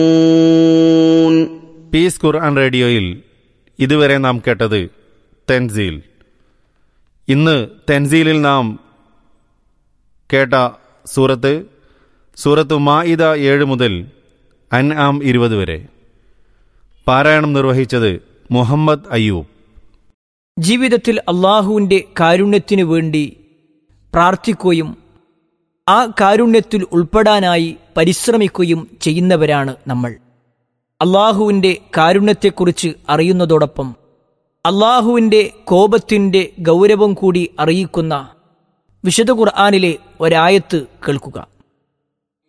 piece ഖുർആൻ റേഡിയോയിൽ ഇതുവരെ നാം കേട്ടത് തെൻസീൽ ഇന്ന് തെൻസീലിൽ നാം കേട്ട സൂറത്ത് സൂറത്ത് മായിദ ഏഴ് മുതൽ അൻ ആം ഇരുപത് വരെ പാരായണം നിർവഹിച്ചത് മുഹമ്മദ് അയ്യൂബ് ജീവിതത്തിൽ അള്ളാഹുവിൻ്റെ കാരുണ്യത്തിനു വേണ്ടി പ്രാർത്ഥിക്കുകയും ആ കാരുണ്യത്തിൽ ഉൾപ്പെടാനായി പരിശ്രമിക്കുകയും ചെയ്യുന്നവരാണ് നമ്മൾ അള്ളാഹുവിൻ്റെ കാരുണ്യത്തെക്കുറിച്ച് അറിയുന്നതോടൊപ്പം അള്ളാഹുവിൻ്റെ കോപത്തിൻ്റെ ഗൗരവം കൂടി അറിയിക്കുന്ന വിശുദ്ധ ഖുർആാനിലെ ഒരായത്ത് കേൾക്കുക